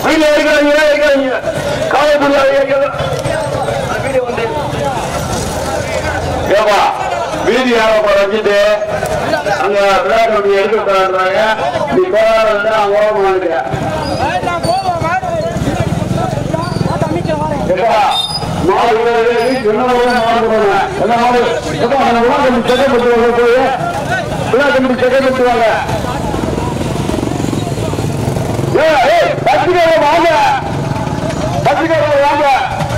Video எடுக்கிறாங்க எடுக்கிறாங்க காவல்துறை வீடியோ வந்து ஏப்பா வீதி யாரப்பா வச்சுட்டு அங்க விளையாட்டு வண்டி எடுக்க கூடாதுன்றாங்க நீ கோலாறு அவங்க ஓரம் வாங்குறியா ஏப்பா மாடு என்ன மாடு போடுங்க என்ன மாடு ஏப்பா அந்த விழா கம்பி செகண்ட் பட்டுவாங்க போய் விழா கம்பி செகண்ட் பட்டுவாங்க ஏய் ஏய் பத்திரிக்கை வாங்க பத்திரிக்கை வாங்க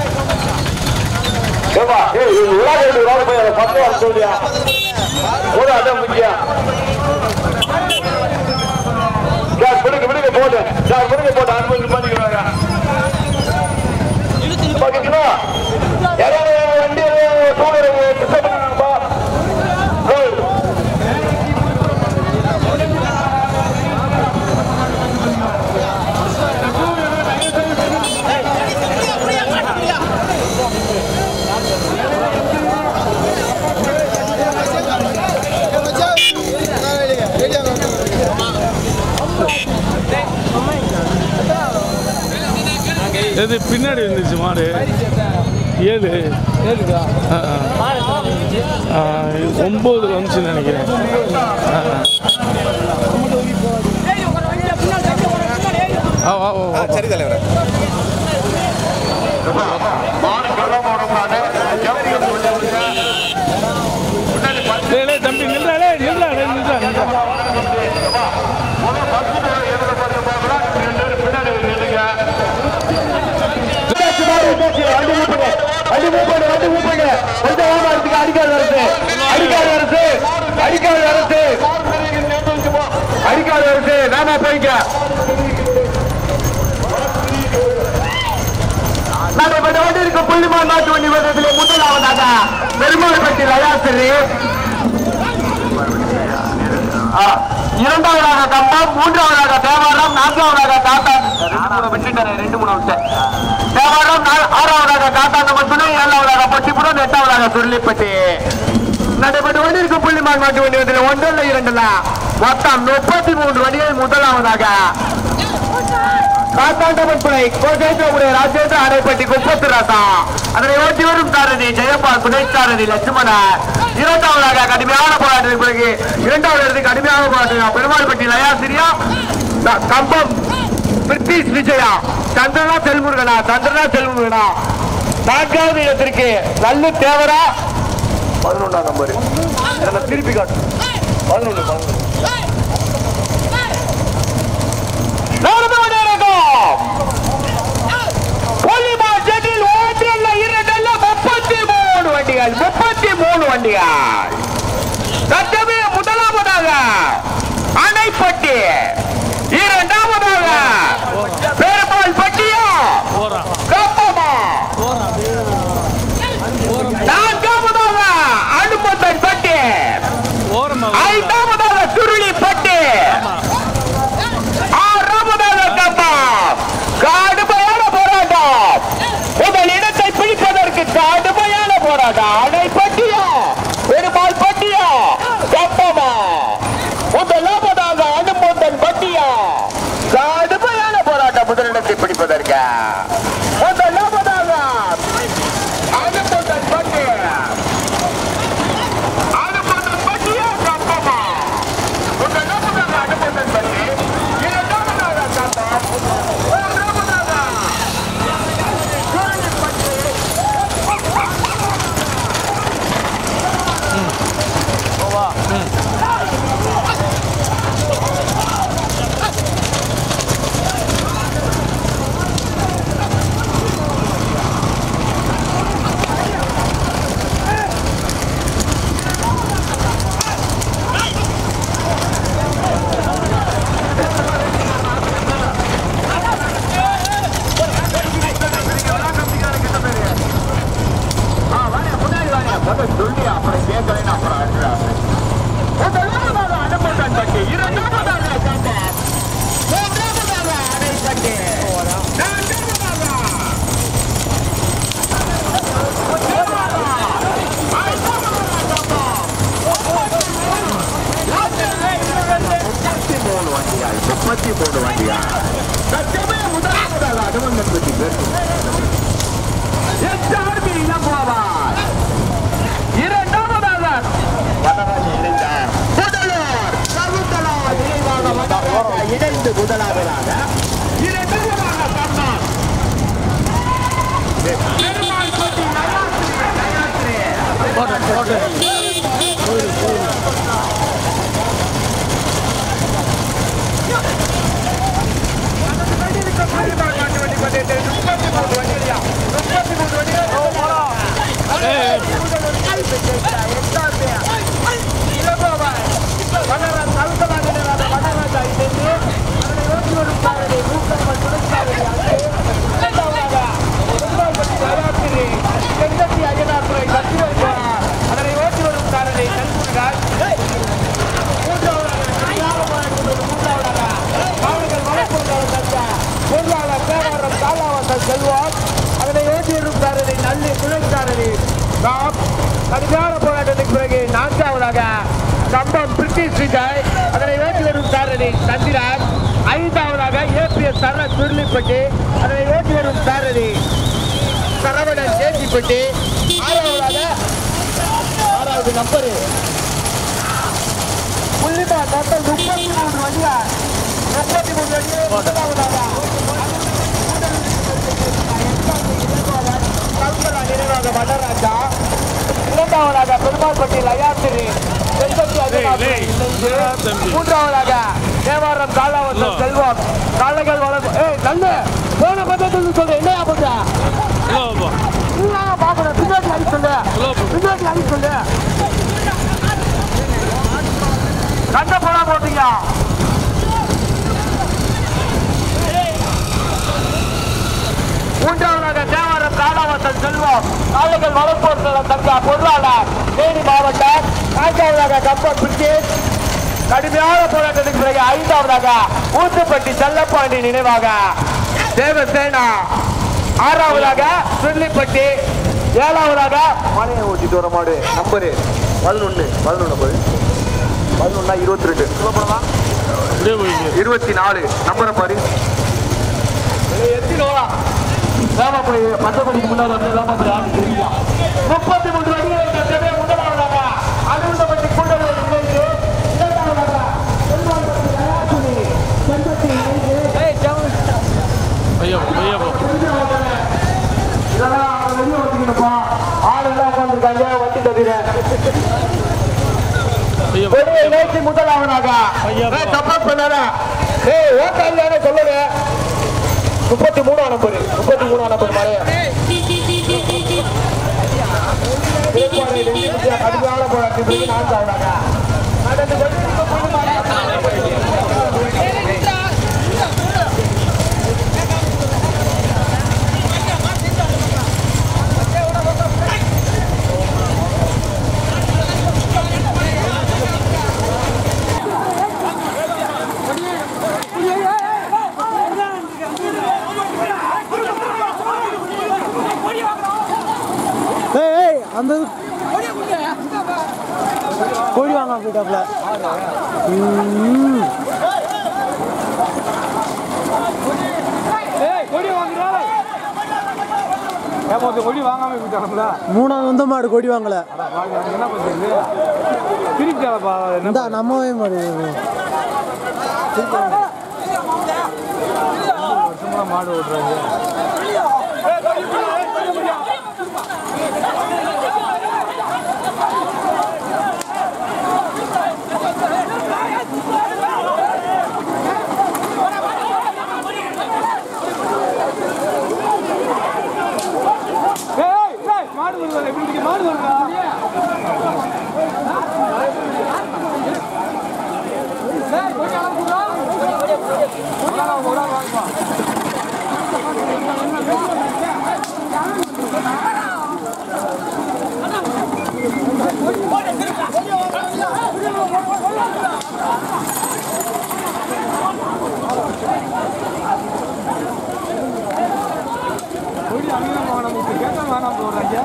ஏப்பா ஏய் இது விழா கம்பி வாங்க போய் அதை பத்து வர சொல்லியா ஒரு அதான் முக்கியம் சார் விடுங்க விடுங்க போட்டு சார் விடுங்க போட்டு அனுமதி பண்ணிக்கிறாங்க பாத்தீங்களா யாராவது வண்டி டூலர் டிஸ்டர்ப் பண்ணாங்கப்பா எது பின்னாடி இருந்துச்சு மாடு ஏழு ஏழுக்கா ஆ, ஆ. ஆ, ஒன்பதுல வந்துச்சுன்னு நினைக்கிறேன் ஆ, ஆ. ஆ, ஆ, ஆ, ஆ. சரி தலைவர் மாடு கள்ள மாடு மாடு ஜவுளிகள் உள்ளவங்க முன்னாடி பத்து டேய், டேய், தம்பி நின்றா டேய், நின்றா டேய், நின்றா நின்றா முதல்ல பத்து பேர் எழுத பார்த்து பார்க்கலாம் ரெண்டு பேரும் பின்னாடி நில்லுங்க வண்டி மூப்புங்க வண்டி மூப்புங்க வண்டி மூப்புங்க கொஞ்சம் வாமாறதுக்கு அடிக்காத அரசு அடிக்காத அரசு அடிக்காத அரசு அடிக்காத அரசு நாம போய்க்க நடைபெற்ற வண்டி இருக்க புள்ளிமான் நாட்டு வண்டி வந்ததிலே முதலாவதாக பெருமாள்பட்டி ரயாசரி இரண்டாவதாக கம்பம் மூன்றாவதாக தேவாரம் நான்காவதாக காத்தான் ரெண்டு மூணு விட்டுட்டேன் ரெண்டு மூணு விட்டேன் தேவாரம் நா- ஆறாவதாக காத்தாந்தம்மன் துணை ஏழாவதாக பட்டிப்புறம் எட்டாவதாக சுருளிப்பட்டி நடைபெற்ற வண்டி இருக்கும் புள்ளிமான் மாட்டு வண்டி வந்ததில் ஒன்றில் இரண்டுல மொத்தம் முப்பத்தி மூன்று வண்டிகள் முதலாவதாக காத்தாண்டமன்புரை கோசேந்திரபுரை ராஜேந்திர அணைப்பட்டி குப்பத்து ராசா அதனை ஓட்டி வரும் சாரதி ஜெயபால் துணை சாரதி லட்சுமணன் இரண்டாவதாக கடுமையான போராட்டத்திற்கு பிறகு இரண்டாவது இடத்துக்கு கடுமையான போராட்டம் பெருமாள்பட்டி லயாசிரியா த- கம்பம் பிரித்திஷ் விஜயா சந்திரனா செல்முருகனா சந்திரனா செல்முருகனா நான்காவது இடத்திற்கு நல்லு தேவரா பதினொன்றாம் நம்பர் திருப்பி காட்டு பதினொன்று பதினொன்று நடந்து கொண்டிருக்கும் புலிமான் செட்டில் ஒன்றல்ல இரண்டல்ல முப்பத்தி மூணு வண்டிகள் முப்பத்தி மூணு வண்டிகள் தத்தமே முதலாவதாக அணைப்பட்டி இரண்டாவதாக பெருமாள் பட்டியா போறா கப்பமா போறா நான்காவதாக அனுமந்தன் பட்டி ஓரமா ஐந்தாவதாக சுருளி பட்டி ஆறாவதாக கப்பா கடுமையான போராட்டம் முதல் இடத்தை பிடிப்பதற்கு கடுமையான போராட்டம் அணைப்பட்டியா பெருமாள் பட்டியா கப்பமா முதலாவதாக அனுமந்தன் பட்டியா கடுமையான போராட்டம் முதலிடத்தை பிடிப்பதற்கு முதலாவதாக அனுமந்தன் பட்டியா அனுமந்தன் பட்டியா கப்பமா முதலாவதாக அனுமந்தன் பட்டி இரண்டாவதாக கப்பம் மூன்றாவதாக சுருளி பட்டி ஆ, வாங்க, முன்னாடி வாங்க. முதல்ல சொல்லி அப்புறம் கேட்கலைன்னு அப்புறம் அடிக்கிறாங்க. முதலாவதாக அனுமந்தன் பட்டி, இரண்டாவதாக கம்பம், மூன்றாவதாக அணைப்பட்டி, நான்காவதாக முப்பத்தி மூணு வண்டிகள் முப்பத்தி மூணு வண்டிகள் தற்சமயம் முதலாவதாக இரண்டு முதலாவதாக இரண்டாவதாக தந்தான் பெருமாள் பட்டி நயாத்திரை அதனை ஓட்டி வரும் காரனை கண்கூடால் பொருளாளர் பேராளர் காலாவசன் செல்வார் அதனை ஓட்டியிருக்கும் காரனை நல்லி துணைக்காரனி நாம் கடுமையான போராட்டத்துக்கு பிறகு நான்காவதாக கம்பம் பிரிட்டிஷ் விஜய் அதனை ஓட்டி வரும் காரணி சந்திரன் ஐந்தாவதாக ஏபிஎஸ் சரண சுருளிப்பட்டி அதனை ஓட்டி வரும் காரணி சரவணன் சேத்திப்பட்டி ஆறாவதாக ஆறாவது நம்பரு புள்ளிமா மொத்தம் முப்பத்தி மூணு வண்டியா முப்பத்தி மூணு வண்டியா முதலாவதாக கல்பனா நினைவாக வடராஜா இரண்டாவதாக பெருமாள்பட்டியில் அயாத்திரி செல்வத்தி அஜினாபுரி இணைந்து மூன்றாவதாக தேவாரம் காலாவத்தம் செல்வம் காலைகள் வளர்ப்பு ஏய் நல்ல போன பத்தத்தில் சொல்லு என்னையா பண்ற இல்லப்பா நீங்க பாக்கணும் பின்னாடி அடி சொல்லு பின்னாடி அடி சொல்லு கண்ட போனா போட்டீங்க மூன்றாவதாக தேவாரம் காலாவத்தன் செல்வம் காலைகள் வளர்ப்போர் தங்க பொருளாளர் தேனி மாவட்டம் நான்காவதாக கம்பம் பிரிட்டேஷ் கடுமையான போராட்டத்துக்கு பிறகு ஐந்தாவதாக ஊத்துப்பட்டி செல்லப்பாண்டி நினைவாக தேவசேனா ஆறாவதாக சுருளிப்பட்டி ஏழாவதாக மலையை ஓட்டிட்டு வர மாடு நம்பரு பதினொன்று பதினொன்று நம்பரு பதினொன்னா இருபத்தி ரெண்டு சொல்லப்படலாம் அப்படியே போய்க்கு இருபத்தி நாலு நம்பரை பாரு எத்தினோவா ராமபுரி பத்தொன்பதுக்கு முன்னாடி வந்து ராமபுரி ஆடி தெரியா முப்பத்தி மூன்று வடிகளை கட்டவே முதலாவதாக அனுமதி கூட்டத்தில் இணைந்து இரண்டாவதாக செல்வான்பட்டி தயாசினி செம்பட்டி இணைந்து ஐயா ஐயா போ இதெல்லாம் அவங்க வெளியே வச்சுக்கணுப்பா ஆள் எல்லாம் உட்காந்துருக்காங்க வண்டி தவிர ஐயா வெளியே இணைத்து முதலாவதாக ஐயா. ஏய், தப்பா பண்ணாரா ஏய் ஓட்ட இல்லைன்னு சொல்லுங்க முப்பத்தி மூணாம் நம்பர் முப்பத்தி மூணாம் நம்பர் மலையா திருப்பாறை ரெண்டு முக்கிய கடுமையான போராட்டம் பிறகு நான்காவதாக நடந்து கொண்டிருக்கும் ஏய் ஏய் அந்த இது- கோழி வாங்க போயிட்டாப்ல ம். கொடி வாங்காம போயிட்டாங்களா மூணாவது வந்த மாடு கோழி வாங்கல என்ன பண்றது பிரிச்சாலப்பா என்ன இந்த நம்மவே மாடு வருஷமா மாடு ஓட்டுறாங்க ஏய், ஏய், மாடு வருதா எப்படி இருக்கு? மாடு வருதா ஏய், கொஞ்சம் அளவுக்குடா. ஒரு ஆள் ஒரு ஆள் வாங்கிப்பா. கொடி அங்கே வேணாம் நமக்கு கேட்டா வேணாம் போடுறாங்க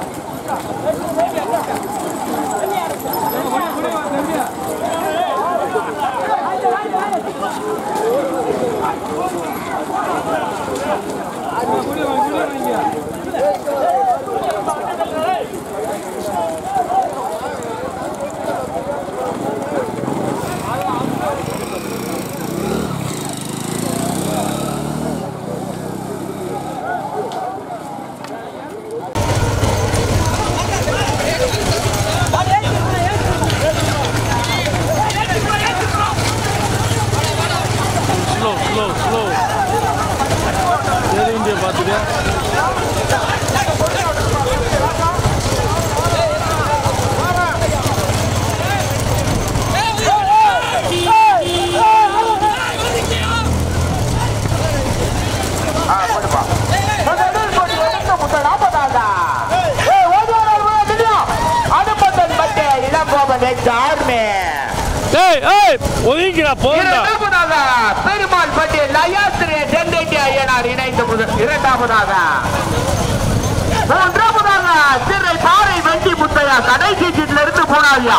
ஒதுங்கிடா போண்டா இரண்டாவதாக பெருமாள் பட்டியல் லயாத்திரே தென்டேட்டி ஐயனார் இணைந்து முதல் இரண்டாவதாக மூன்றாவதாக சிறை பாறை வெட்டி முத்தையா கடைசி சீட்ல இருந்து போனாதியா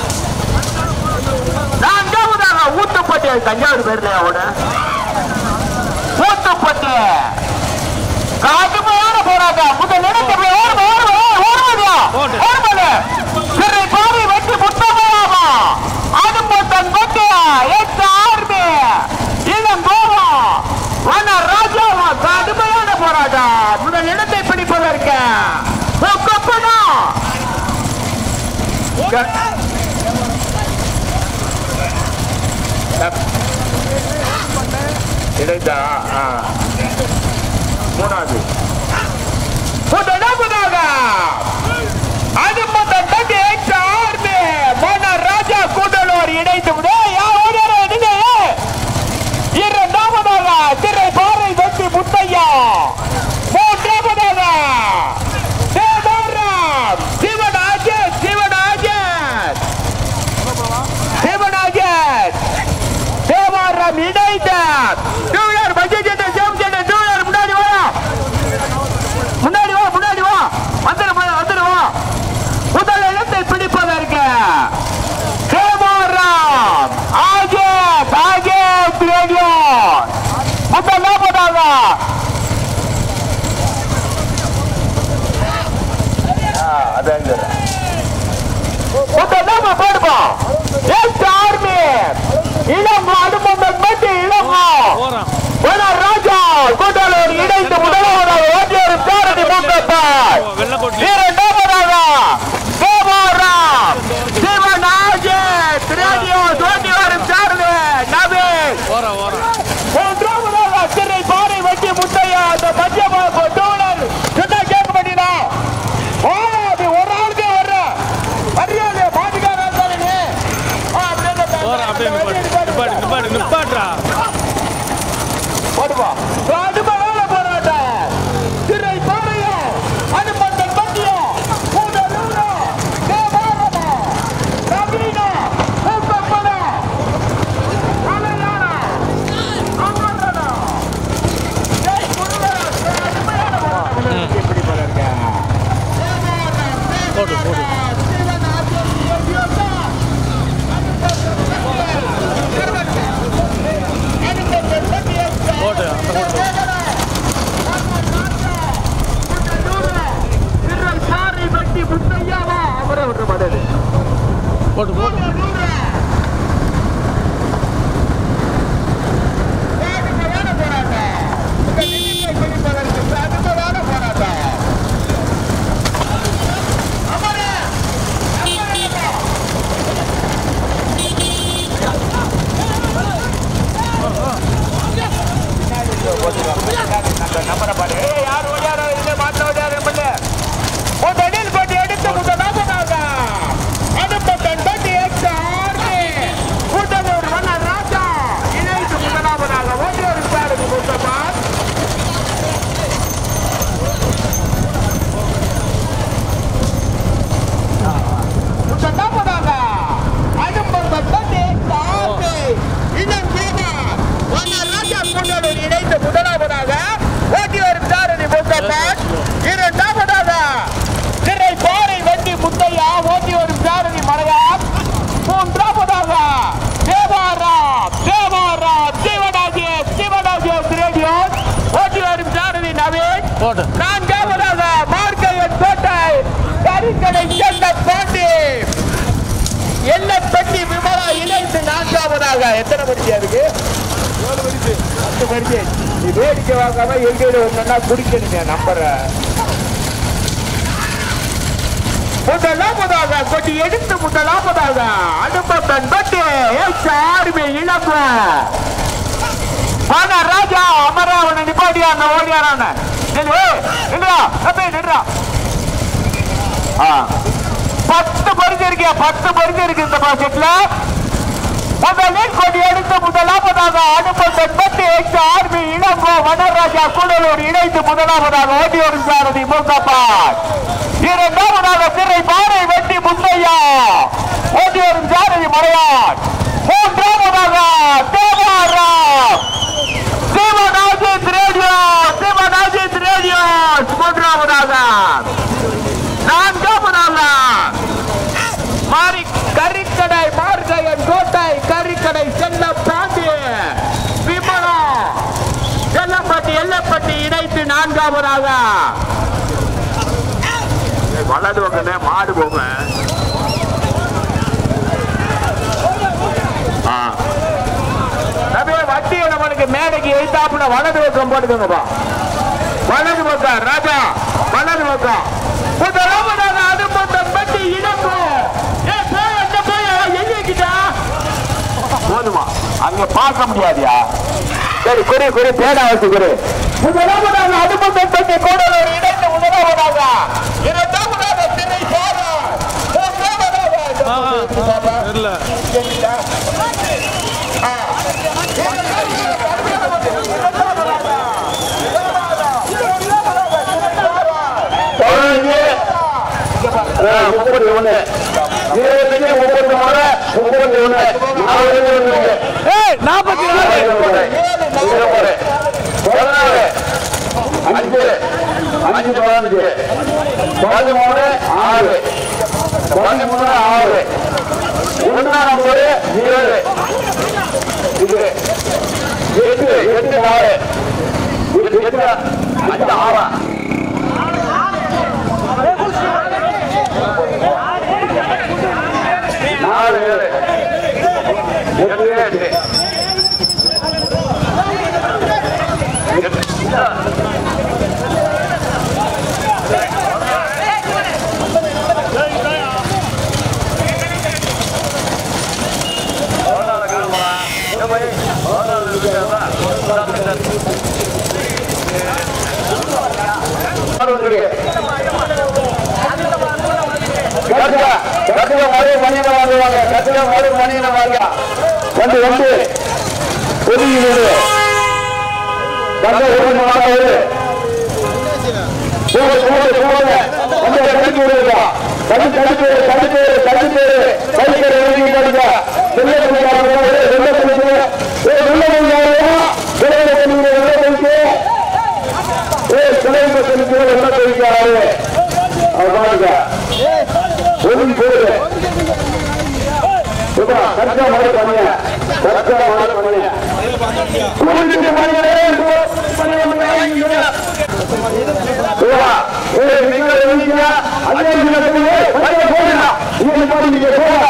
நான்காவதாக ஊத்துப்பட்டி தஞ்சாவூர் பேர்ல அவன ஊத்துப்பட்டி கடுமையான போராட்டம் முதல் இடத்துல ஓடுமா ஓடுமா போடு. ஓடுமா சிறை பாறை வெட்டி முத்தமையாமா அனுமத்தன் கொண்டு எட்டு ஆர்மி இளம் கோவம் வன ராஜாவா கடுமையான போராட்டம் முதல் இடத்தை பிடிப்பதற்கு ஒக்கப்பனா இடைத்தா மூணாவது முதலாவதாக அனுமதன் தட்டி எட்டு ஆர்மி வன ராஜா கூடலூர் இணைந்து விட இரண்டாவதாக திரை பாறை வெற்றி முத்தையா மூன்றாவதாக தேவராம் சிவனாஜன் சிவனாஜன் சிவனாஜன் தேவாரம் இணைந்த டூயர் பட்ஜெட் சேம் டூயர் முன்னாடி வா முன்னாடி வா முன்னாடி வா வந்துடு வந்துடு வா முதல் இடத்தை பிடிப்பதற்கு தேவாரம் ஆஜத் ஆஜத் ரேடியோ முதல் லாபதாக முதல் லாப போடுப்பா எஸ் ஆர்மி இளம் அனுபவம் பற்றி இளம் போறான் வன ராஜா கூட்டலூர் இணைந்து முதலாவதாக ஓட்டியரும் சாரதி மூத்தப்பாய் வெள்ளக்கோட்டை இரண்டாவதாக தேவாராம் சிவனாஜே ரேடியோ தோண்டி வரும் சாரதி நவீன் போறா போறா மூன்றாவதாக சிறை பாறை வெட்டி முத்தையா அந்த மத்திய டூலர் சொன்னா கேட்க மாட்டீங்களா ஓடாது ஒரு ஆளுக்கே வர்ற மரியாதை பாதுகாப்பு போறா அப்படியே நிப்பாட்டு நிப்பாட்டு நிப்பாட்டு நிப்பாட்டுறா போடுவா கடுமையான போராட்டம் திரை பாறையா அனுமந்தன் பட்டியா கூடலூரா தேவாரமா நவீனா மூத்தப்பனா கலையானா அமரனா ஜெய் குருவா கடுமையான போராட்டம் எப்படி போறாங்க போடு போடு போட்டு அந்த போட்டு போட்டு போட்டு நம்பரை பாரு ஏய், யார் ஓடியாரோ இல்லை மாற்ற ஓடியாரோ பண்ணு முதலில் பட்டி எடுத்து முதலாவதாக அனுப்பத்தன் பட்டி எடுத்து ஆர்மி கூட்டலூர் வண்ண ராஜா இணைத்து முதலாவதாக ஓட்டியர் சாருக்கு முத்தப்பா முதலாவதாக அனுப்பத்தன் பட்டி எடுத்து ஆர்மி இளம் வீரர் வண்ண ராஜா கூட்டலூர் இணைத்து முதலாவதாக ஓட்டியர் சாரதி முத்தப்பா இரண்டாவதாக திரை பாறை வண்டி முத்தையா ஓட்டி வரும் சாரதி மலையார் மூன்றாவதாக தேவாராம் தேவாராம் சிவனாஜி சிவனாஜி ரேடியோ ஓட்டி வரும் சாரதி நவீன் போட்டு நான்காவதாக மார்க்கையன் கோட்டை கறிக்கடை செல்ல பாண்டி எல்லப்பட்டி விமலா இணைந்து நான்காவதாக எத்தனை பரிசையா இருக்கு ஏழு பரிசு பத்து பரிசு நீ வேடிக்கை வாங்காம எங்கேயும் ஒன்னா குடிக்கணுங்க நம்பரை முதலாவதாக கொடி எடுத்து முதலாவதாக அனுபவன் பட்டு ஆர்மி இழப்பு வாங்க ராஜா அமராவன நிப்பாட்டியா அந்த ஓடியாரான நின்றா தம்பி நின்றா ஆ. பத்து பரிசு இருக்கியா பத்து பரிசு இருக்கு இந்த பாக்கெட்ல முதலில் கொடி எடுத்து முதலாவதாக அனுபவன் பட்டு ஆர்மி இளங்கோ வனராஜா கூடலூர் இணைந்து முதலாவதாக ஓடியோடு சாரதி மூத்தப்பாட் இரண்டாவதாக திரை பாறை வெட்டி முத்தையா ஓட்டி வரும் ஜானகி மலையான் மூன்றாவதாக தேவாரம் சிவநாஜித் ரேடியோ சிவநாஜித் ரேடியோ மூன்றாவதாக நான்காவதாக மாறி கறிக்கடை மார்கையன் கோட்டை கறிக்கடை செல்ல பாண்டி விமலா செல்லப்பட்டி எல்லப்பட்டி இணைத்து நான்காவதாக வலது பக்கத்துல மாடு போங்க ஆ. அப்படியே வட்டியை நம்மளுக்கு மேடைக்கு எழுத்தாப்புல வலது பக்கம் போட்டுக்கோங்கப்பா வலது பக்கம் ராஜா வலது பக்கம் முதலாவதாக அது மட்டும் பட்டி இழப்பு ஏ போய் அந்த போய் எழுதிக்கிட்டா போதுமா அங்க பார்க்க முடியாதியா சரி குறி குறி பேடா வச்சு குறி முதலாவதாக அது மட்டும் பட்டி கோடலூர் இணைந்து முதலாவதாக இரண்டாவதாக திரை சாரா மூன்றாவதாக தெரியல முப்பத்தி ஒண்ணு இருபத்தஞ்சு முப்பத்தி மூணு முப்பத்தி ஒண்ணு ஏய் நாற்பத்தி நாலு பதினாறு அஞ்சு அஞ்சு பதினஞ்சு பதிமூணு ஆறு பதிமூணு ஆறு ஒன்னா நம்பரு ஏழு இது எட்டு எட்டு நாலு எட்டு எட்டு அஞ்சு ஆறா நாலு ஏழு எட்டு எட்டு கட்டுல கட்டுல மறு மணியில வாங்குவாங்க கட்டுல மறு மணியில வாங்க வந்து வந்து ஒதுங்கி நின்று வந்து ஒரு மாதம் போக போக போக வந்து கடிச்சு விடுவா கடிச்சு கடிச்சு கடிச்சு கடிச்சு கடிச்சு எழுதி கடிக்க வெள்ள பண்ணிக்காரங்க வெள்ள பண்ணிக்கு ஏ வெள்ள பண்ணிக்காரங்க வெள்ள பண்ணிக்கு வெள்ள பண்ணிக்கு ஏ கிளைங்க பண்ணிக்கு வெள்ள பண்ணிக்காரு அவன் பாருங்க ஒதுங்கி போடுங்க சுபா கச்சா மழை பண்ணிய கச்சா மழை பண்ணிய கூட்டிட்டு பண்ணியே சுபா ஏ நீங்க எழுதியா அதே நீங்க போடுங்க போடுங்க நீங்க பாருங்க போடுங்க